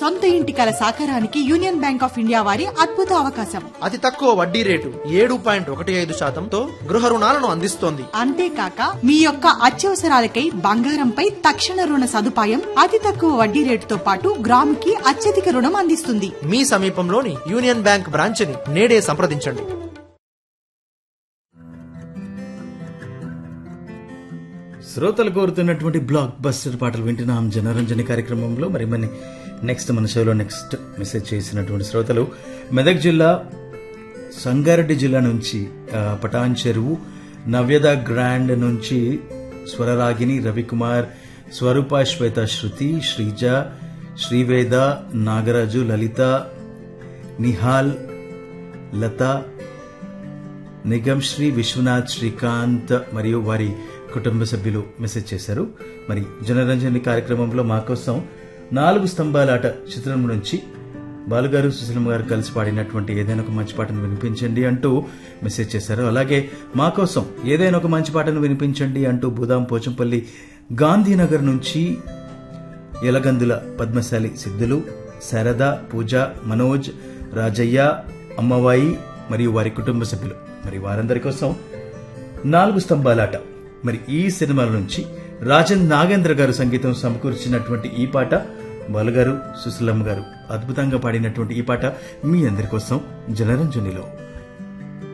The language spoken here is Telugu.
సొంత ఇంటి కల సాకారానికి యూనియన్ బ్యాంక్ ఆఫ్ ఇండియా వారి అద్భుత అవకాశం అతి తక్కువ వడ్డీ రేటు ఏడు పాయింట్ ఒకటి ఐదు శాతంతో గృహ రుణాలను అందిస్తోంది అంతేకాక మీ యొక్క అత్యవసరాలకై బంగారంపై తక్షణ రుణ సదుపాయం అతి తక్కువ వడ్డీ రేటుతో పాటు గ్రాముకి అత్యధిక రుణం అందిస్తుంది మీ సమీపంలోని యూనియన్ బ్యాంక్ బ్రాంచ్ని నేడే సంప్రదించండి శ్రోతలు కోరుతున్నటువంటి బ్లాక్ బస్టర్ పాటలు వింటున్నాం జనరంజని కార్యక్రమంలో మరి మన నెక్స్ట్ మన షోలో నెక్స్ట్ మెసేజ్ చేసినటువంటి శ్రోతలు మెదక్ జిల్లా సంగారెడ్డి జిల్లా నుంచి ఆ, పటాన్ చెరువు నవ్యద గ్రాండ్ నుంచి స్వరరాగిని రవికుమార్ స్వరూప శ్వేత శృతి శ్రీజ శ్రీవేద నాగరాజు లలిత నిహాల్ లత నిగమ్ శ్రీ విశ్వనాథ్ శ్రీకాంత్ మరియు వారి కుటుంబ సభ్యులు మెసేజ్ చేశారు మరి జనరంజని కార్యక్రమంలో మా కోసం నాలుగు స్తంభాలాట చిత్రం నుంచి బాలుగారు సుశీలమ్మ గారు కలిసి పాడినటువంటి ఏదైనా ఒక మంచి పాటను వినిపించండి అంటూ మెసేజ్ చేశారు అలాగే మా కోసం ఏదైనా ఒక మంచి పాటను వినిపించండి అంటూ బుదాం పోచంపల్లి గాంధీనగర్ నుంచి ఎలగందుల పద్మశాలి సిద్ధులు శారద పూజ మనోజ్ రాజయ్య అమ్మవాయి మరియు వారి కుటుంబ సభ్యులు మరి వారందరి కోసం నాలుగు స్తంభాలాట మరి ఈ సినిమాల నుంచి రాజన్ నాగేంద్ర గారు సంగీతం సమకూర్చినటువంటి ఈ పాట బాలుగారు సుశీలమ్మ గారు అద్భుతంగా పాడినటువంటి ఈ పాట మీ అందరి కోసం జనరంజనిలో